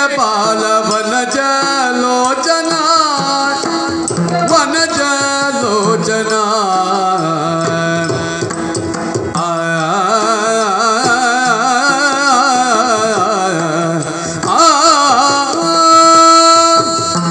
ಬಾಲ ವನಜ ಲೋಚನ ವನಜ ಲೋಚನ ಆ, ಆ, ಆ.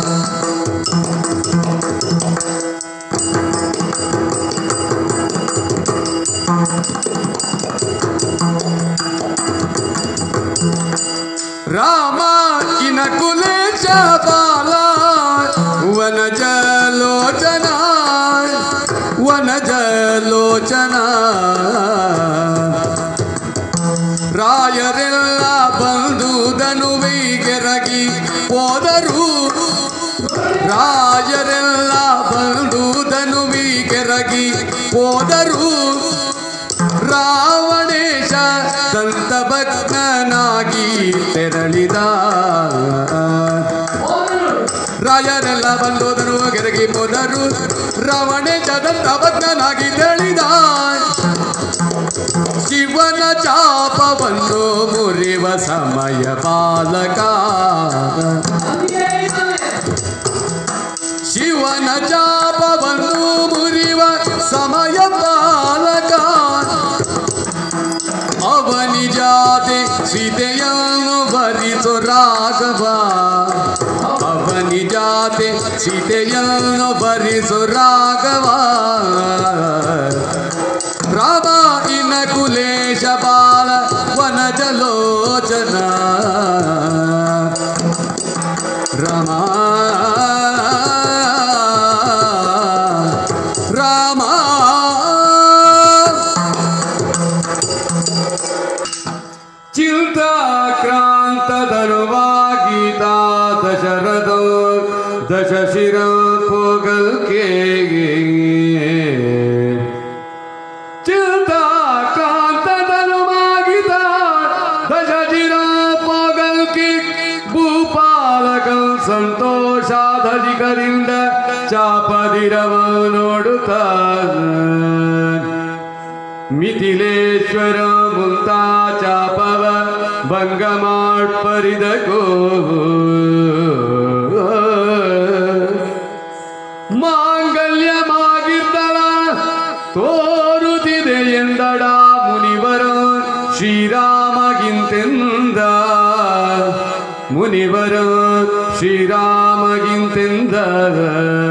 ರಾಮ ಇನ ಕುಲೇಶ ಬಾಲ ವನಜ ಲೋಚನ ವನಜ ಲೋಚನ ರಾಯರೆಲ್ಲ ಬಂದು ಧನುವಿಗೆರಗಿ ಹೋದರು ರಾಯರೆಲ್ಲ ಬಂದು ಧನುವಿಗೆರಗಿ ಹೋದರು ರಾವಣೇಶ ದಂತಭಗ್ನಾಗಿ ತೆರಳಿದ ರಾಯರೆಲ್ಲ ಬಂದೋದರು ಗೆರಗಿ ಹೋದರು ರಾವಣೇಶ ದಂತಭಗ್ನಾಗಿ ತೆರಳಿದ ಶಿವನ ಚಾಪವನ್ನು ಮುರಿವ ಸಮಯ ಬಾಲಕ ಶಿವನ ಚಾಪವನ್ನು ಮುರಿವ ಸಮಯ ಬಾಲಕ ಅವನಿಜಾತೆ ಸೀತೆಯನ್ನು ಭರಿಸು ರಾಘವ ಅವನಿಜಾತೆ ಸೀತೆಯನ್ನು ಭರಿಸು ರಾಘವ ರಾಮ ಇನ ಕುಲೇಶ ಬಾಲ ವನಜಲೋಚನ ರಾಮ ರಾಮ ಚಿಂತಾಕ್ರಾಂತಧನುವಾಗಿತ ದಶರಥ ದಶ ಶಿರ ಪೋಗಲ್ಕೆ ಚಿಂತಾಕ್ರಾಂತಧನುವಾಗಿತ ದಶ ಶಿರ ಪೋಗಲ್ಕೆ ಭೂಪಾಲಕ ಸಂತೋಷಾಧಲಿಕರಿಂದ ಚಾಪದಿರವ ನೋಡುತ್ತ ಮಿಥಿಲೇಶ್ವರ ಮುಂತಾ ಚಾಪವ ಭಂಗ ಮಾಡ್ಪರಿದಕೋ ಮಾಂಗಲ್ಯಮಾಗಿದ್ದಳ ತೋರುತ್ತಿದೆ ಎಂದಡ ಮುನಿವರ ಶ್ರೀರಾಮಗಿಂತೆಂದ ಮುನಿವರ ಶ್ರೀರಾಮಗಿಂತೆಂದ